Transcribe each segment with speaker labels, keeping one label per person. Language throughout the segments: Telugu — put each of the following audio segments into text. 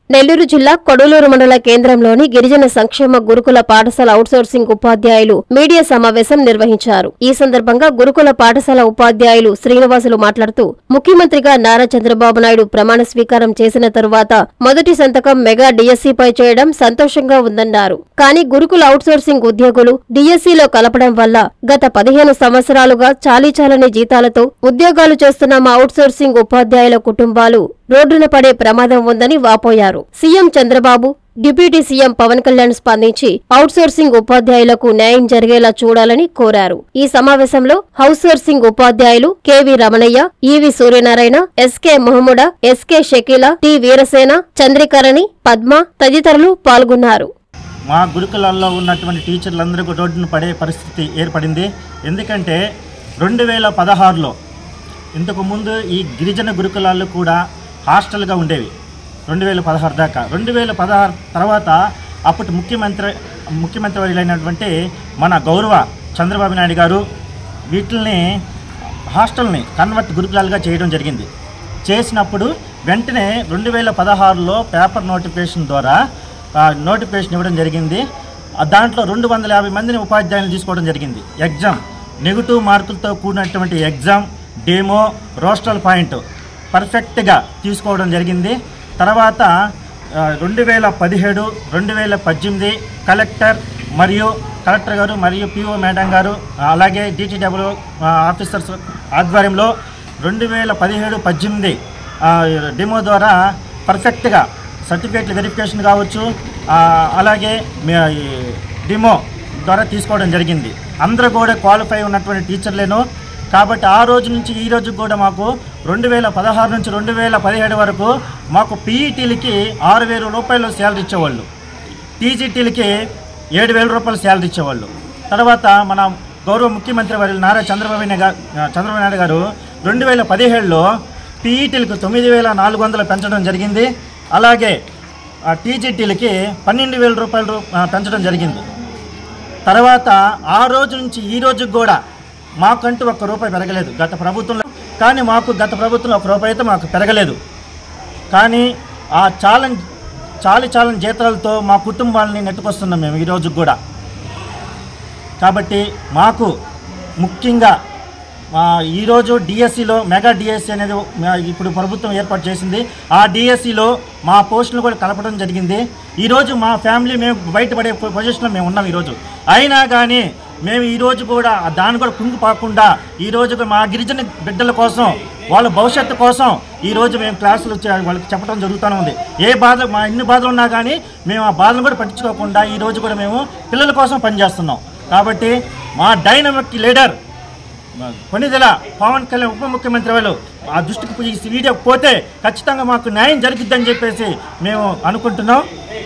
Speaker 1: నెల్లూరు జిల్లా కొడలూరు మండల కేంద్రంలోని గిరిజన సంక్షేమ గురుకుల పాఠశాల అవుట్సోర్సింగ్ ఉపాధ్యాయులు మీడియా సమావేశం నిర్వహించారు ఈ సందర్భంగా గురుకుల పాఠశాల ఉపాధ్యాయులు శ్రీనివాసులు మాట్లాడుతూ ముఖ్యమంత్రిగా నారా చంద్రబాబు నాయుడు ప్రమాణ స్వీకారం చేసిన తరువాత మొదటి సంతకం మెగా డిఎస్సీపై చేయడం సంతోషంగా ఉందన్నారు కానీ గురుకుల అవుట్సోర్సింగ్ ఉద్యోగులు డిఎస్సీలో కలపడం వల్ల గత పదిహేను సంవత్సరాలుగా చాలీచాలని జీతాలతో ఉద్యోగాలు చేస్తున్న మా అవుట్సోర్సింగ్ ఉపాధ్యాయుల కుటుంబాలు రోడ్డున పడే ప్రమాదం ఉందని వాపోయారు CM Chandrababu deputy CM Pawan Kalyan స్పందించి అవుట్సోర్సింగ్ ఉపాధ్యాయులకు న్యాయం జరిగేలా చూడాలని కోరారు ఈ సమావేశంలో హౌస్సోర్సింగ్ ఉపాధ్యాయులు KV Ramanaiah EV Suryanarayana SK మొహముడ ఎస్కే షకీల టి వీరసేన చంద్రికరణి పద్మ తదితరులు పాల్గొన్నారు
Speaker 2: మా గురుకులాల్లో ఉన్నటువంటి టీచర్లందరూ కూడా రోడ్డున పడే పరిస్థితి ఏర్పడింది ఎందుకంటే రెండు వేల పదహారులో ఇంతకు ముందు ఈ గిరిజన గురుకులాలు కూడా హాస్టల్గా ఉండేవి రెండు వేల పదహారు దాకా రెండు వేల పదహారు తర్వాత అప్పటి ముఖ్యమంత్రి ముఖ్యమంత్రి వర్యులైనటువంటి మన గౌరవ చంద్రబాబు నాయుడు గారు వీటిల్ని హాస్టల్ని కన్వర్ట్ గురుకులాలుగా చేయడం జరిగింది చేసినప్పుడు వెంటనే రెండు వేల పదహారులో పేపర్ నోటిఫికేషన్ ద్వారా ఆ, నోటిఫికేషన్ ఇవ్వడం జరిగింది ఆ, దాంట్లో రెండు వందల యాభై మందిని ఉపాధ్యాయులు తీసుకోవడం జరిగింది ఎగ్జామ్ నెగిటివ్ మార్కులతో కూడినటువంటి ఎగ్జామ్ డెమో రోస్టల్ పాయింట్ పర్ఫెక్ట్గా తీసుకోవడం జరిగింది తర్వాత ఆ, రెండు వేల పదిహేడు రెండు వేల పద్దెనిమిది కలెక్టర్ మరియు కలెక్టర్ గారు మరియు పిఓ మేడం గారు ఆ, అలాగే డిటిడబ్ల్యూ ఆఫీసర్స్ ఆధ్వర్యంలో రెండు వేల పదిహేడు పద్దెనిమిది ఆ, డెమో ద్వారా పర్ఫెక్ట్గా సర్టిఫికేట్ల వెరిఫికేషన్ కావచ్చు ఆ, అలాగే మీ- ఈ డెమో ద్వారా తీసుకోవడం జరిగింది అందరూ కూడా క్వాలిఫై ఉన్నటువంటి టీచర్లేను కాబట్టి ఆ రోజు నుంచి ఈ రోజు కూడా మాకు రెండు వేల పదహారు నుంచి రెండు వేల పదిహేడు వరకు మాకు పీఈటీలకి ఆరు వేల రూపాయలు శాలరీ ఇచ్చేవాళ్ళు టీజీటీలకి ఏడు వేల రూపాయలు శాలరీ ఇచ్చేవాళ్ళు తర్వాత మన గౌరవ ముఖ్యమంత్రి వారి నారా చంద్రబాబు నాయుడు గా- చంద్రబాబు నాయుడు గారు రెండు వేల పదిహేడులో పీఈటీలకు తొమ్మిది వేల నాలుగు వందలు పెంచడం జరిగింది అలాగే ఆ టీజీటీలకి పన్నెండు వేల రూపాయలు రూ- ఆ, పెంచడం జరిగింది తర్వాత ఆ రోజు నుంచి ఈ రోజుకి కూడా మాకంటూ ఒక్క రూపాయి పెరగలేదు గత ప్రభుత్వంలో కానీ మాకు గత ప్రభుత్వంలో ఒక రూపాయి అయితే మాకు పెరగలేదు కానీ ఆ చాలన్ చాలి చాలని జీతాలతో మా కుటుంబాలని నెట్టుకొస్తున్నాం మేము ఈ రోజుకి కూడా కాబట్టి మాకు ముఖ్యంగా ఆ, ఈరోజు డిఎస్సిలో మెగా డిఎస్సి అనేది ఆ, ఇప్పుడు ప్రభుత్వం ఏర్పాటు చేసింది ఆ డిఎస్సిలో మా పోస్టులు కూడా కలపడం జరిగింది ఈరోజు మా ఫ్యామిలీ మేము బయటపడే పొ- పొజిషన్లో మేము ఉన్నాం ఈరోజు అయినా కానీ మేము ఈరోజు కూడా ఆ దాన్ని కూడా కుంగిపోకుండా ఈరోజు కూడా మా గిరిజన బిడ్డల కోసం వాళ్ళ భవిష్యత్తు కోసం ఈరోజు మేము క్లాసులు చే- వాళ్ళకి చెప్పడం జరుగుతూనే ఉంది ఏ బాధ మా ఎన్ని బాధలు ఉన్నా కానీ మేము ఆ బాధలు కూడా పట్టించుకోకుండా ఈరోజు కూడా మేము పిల్లల కోసం పనిచేస్తున్నాం కాబట్టి మా డైనమిక్ లీడర్ కొనిదెల పవన్ కళ్యాణ్ ఉప ముఖ్యమంత్రి వాళ్ళు ఆ దృష్టికి ఈ వీడియో పోతే ఖచ్చితంగా మాకు న్యాయం జరిగిద్దని చెప్పేసి మేము అనుకుంటున్నాం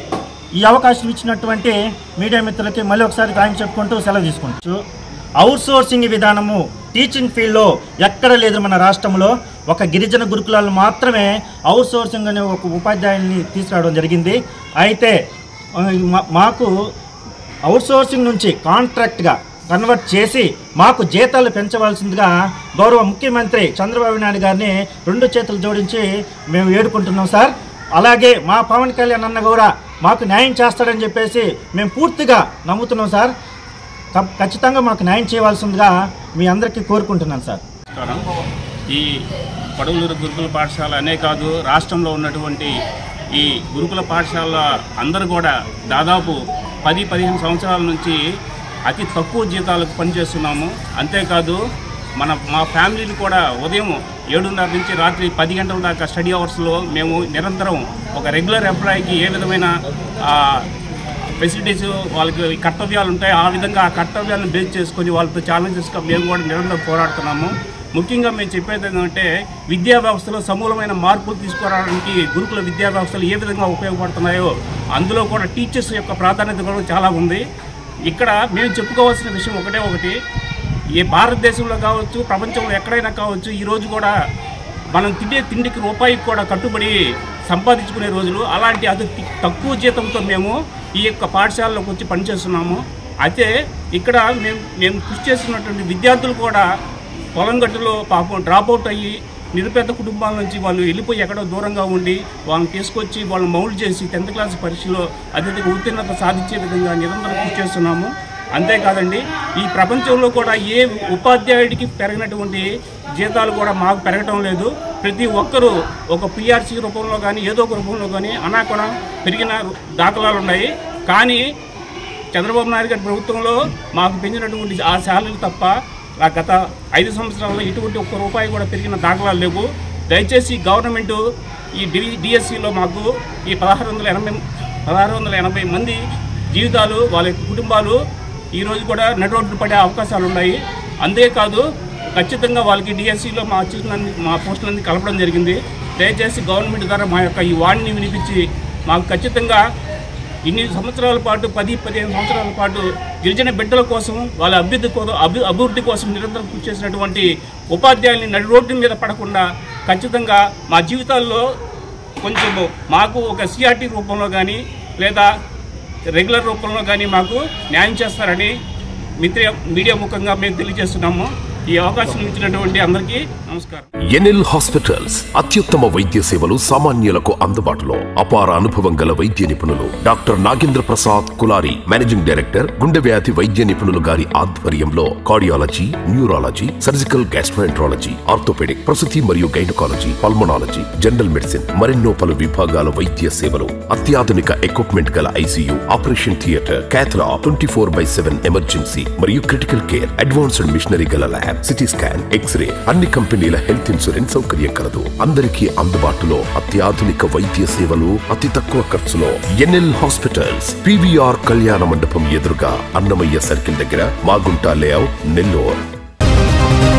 Speaker 2: ఈ అవకాశం ఇచ్చినటువంటి మీడియా మిత్రులకి మళ్ళీ ఒకసారి థ్యాంక్స్ చెప్పుకుంటూ సెలవు తీసుకుంటూ అవుట్ సోర్సింగ్ విధానము టీచింగ్ ఫీల్డ్లో ఎక్కడ లేదు మన రాష్ట్రంలో ఒక గిరిజన గురుకులాలు మాత్రమే అవుట్ సోర్సింగ్ అనే ఒక ఉపాధ్యాయుల్ని తీసుకురావడం జరిగింది అయితే ఆ, మా- మాకు అవుట్సోర్సింగ్ నుంచి కాంట్రాక్ట్గా కన్వర్ట్ చేసి మాకు జీతాలు పెంచవలసిందిగా గౌరవ ముఖ్యమంత్రి చంద్రబాబు నాయుడు గారిని రెండు చేతులు జోడించి మేము వేడుకుంటున్నాం సార్ అలాగే మా పవన్ కళ్యాణ్ అన్న కూడా మాకు న్యాయం చేస్తాడని చెప్పేసి మేము పూర్తిగా నమ్ముతున్నాం సార్ ఖ- ఖచ్చితంగా మాకు న్యాయం చేయవలసిందిగా మీ అందరికీ కోరుకుంటున్నాను సార్
Speaker 3: నమస్కారం ఈ పడవలూరు గురుకుల పాఠశాల అనే కాదు రాష్ట్రంలో ఉన్నటువంటి ఈ గురుకుల పాఠశాల అందరూ కూడా దాదాపు పది పదిహేను సంవత్సరాల నుంచి అతి తక్కువ జీతాలకు పనిచేస్తున్నాము అంతేకాదు మన మా ఫ్యామిలీని కూడా ఉదయం ఏడున్నర నుంచి రాత్రి పది గంటల దాకా స్టడీ అవర్స్లో మేము నిరంతరం ఒక రెగ్యులర్ ఎంప్లాయీకి ఏ విధమైన ఆ, ఫెసిలిటీస్ వాళ్ళకి కర్తవ్యాలు ఉంటాయి ఆ విధంగా ఆ కర్తవ్యాలను బేస్ చేసుకొని వాళ్ళతో ఛాలెంజెస్గా మేము కూడా నిరంతరం పోరాడుతున్నాము ముఖ్యంగా మేము చెప్పేది ఏంటంటే విద్యా వ్యవస్థలో సమూలమైన మార్పులు తీసుకురావడానికి గురుకుల విద్యా వ్యవస్థలు ఏ విధంగా ఉపయోగపడుతున్నాయో అందులో కూడా టీచర్స్ యొక్క ప్రాధాన్యత కూడా చాలా ఉంది ఇక్కడ మేము చెప్పుకోవాల్సిన విషయం ఒకటే ఒకటి ఏ భారతదేశంలో కావచ్చు ప్రపంచంలో ఎక్కడైనా కావచ్చు ఈ రోజు కూడా మనం తినే తిండికి రూపాయికి కూడా కట్టుబడి సంపాదించుకునే రోజులు అలాంటి అతి తి- తక్కువ జీతంతో మేము ఈ యొక్క పాఠశాలలోకి వచ్చి పనిచేస్తున్నాము అయితే ఇక్కడ మేము మేము కృషి చేస్తున్నటువంటి విద్యార్థులు కూడా పొలం గట్టులో పాపం డ్రాప్ అవుట్ అయ్యి నిరుపేద కుటుంబాల నుంచి వాళ్ళు వెళ్ళిపోయి ఎక్కడో దూరంగా ఉండి వాళ్ళని తీసుకొచ్చి వాళ్ళని మౌల్డ్ చేసి టెన్త్ క్లాస్ పరీక్షలో అత్యధిక ఉత్తీర్ణత సాధించే విధంగా నిరంతరం కృషి చేస్తున్నాము అంతేకాదండి ఈ ప్రపంచంలో కూడా ఏ ఉపాధ్యాయుడికి పెరిగినటువంటి జీతాలు కూడా మాకు పెరగటం లేదు ప్రతి ఒక్కరూ ఒక పిఆర్సీ రూపంలో కానీ ఏదో ఒక రూపంలో కానీ అనాకొన పెరిగిన దాఖలాలు ఉన్నాయి కానీ చంద్రబాబు నాయుడు గారి ప్రభుత్వంలో మాకు పెంచినటువంటి ఆ శాలరీ తప్ప ఆ గత ఐదు సంవత్సరాల్లో ఇటువంటి ఒక్క రూపాయి కూడా పెరిగిన దాఖలాలు లేవు దయచేసి గవర్నమెంట్ ఈ డి డిఎస్సిలో మాకు ఈ పదహారు వందల ఎనభై పదహారు వందల ఎనభై మంది జీవితాలు వాళ్ళ యొక్క కుటుంబాలు ఈరోజు కూడా నడరోడ్డు పడే అవకాశాలు ఉన్నాయి అంతేకాదు ఖచ్చితంగా వాళ్ళకి డిఎస్సిలో మా సీట్లన్నీ మా పోస్టులన్నీ కలపడం జరిగింది దయచేసి గవర్నమెంట్ ద్వారా మా యొక్క ఈ వాణిని వినిపించి మాకు ఖచ్చితంగా ఇన్ని సంవత్సరాల పాటు పది పదిహేను సంవత్సరాల పాటు గిరిజన బిడ్డల కోసం వాళ్ళ అభివృద్ధి కోసం అభి అభివృద్ధి కోసం నిరంతరం కృషి చేసినటువంటి ఉపాధ్యాయుల్ని నడి రోడ్డు మీద పడకుండా ఖచ్చితంగా మా జీవితాల్లో కొంచెం మాకు ఒక సిఆర్టీ రూపంలో కానీ లేదా రెగ్యులర్ రూపంలో కానీ మాకు న్యాయం చేస్తారని మిత్ర మీడియా ముఖంగా మేము తెలియజేస్తున్నాము ఈ అవకాశం ఇచ్చినటువంటి అందరికీ నమస్కారం
Speaker 4: ఎన్ఎల్ హాస్పిటల్స్ అత్యుత్తమ వైద్య సేవలు సామాన్యులకు అందుబాటులో అపార అనుభవం గల వైద్య నిపుణులు డాక్టర్ నాగేంద్ర ప్రసాద్ కులారి మేనేజింగ్ డైరెక్టర్ గుండె వ్యాధి వైద్య నిపుణులు గారి ఆధ్వర్యంలో cardiology neurology surgical gastroenterology orthopaedic ప్రసూతి మరియు గైనకాలజీ పల్మనాలజీ జనరల్ మెడిసిన్ మరెన్నో పలు విభాగాల వైద్య సేవలు అత్యాధునిక ఎక్విప్మెంట్ గల ICU operation theatre cath lab twenty four by seven emergency మరియు క్రిటికల్ కేర్ అడ్వాన్స్డ్ మిషనరీ గల ల్యాబ్ సిటీ స్కాన్ ఎక్స్రే అన్ని కంపెనీల హెల్త్ ఇన్సూరెన్స్ సౌకర్యం కలదు అందరికీ అందుబాటులో అత్యాధునిక వైద్య సేవలు అతి తక్కువ ఖర్చులో ఎన్ఎల్ హాస్పిటల్స్ పివిఆర్ కళ్యాణ మండపం ఎదురుగా అన్నమయ్య సర్కిల్ దగ్గర మాగుంట లేఅవుట్ నెల్లూరు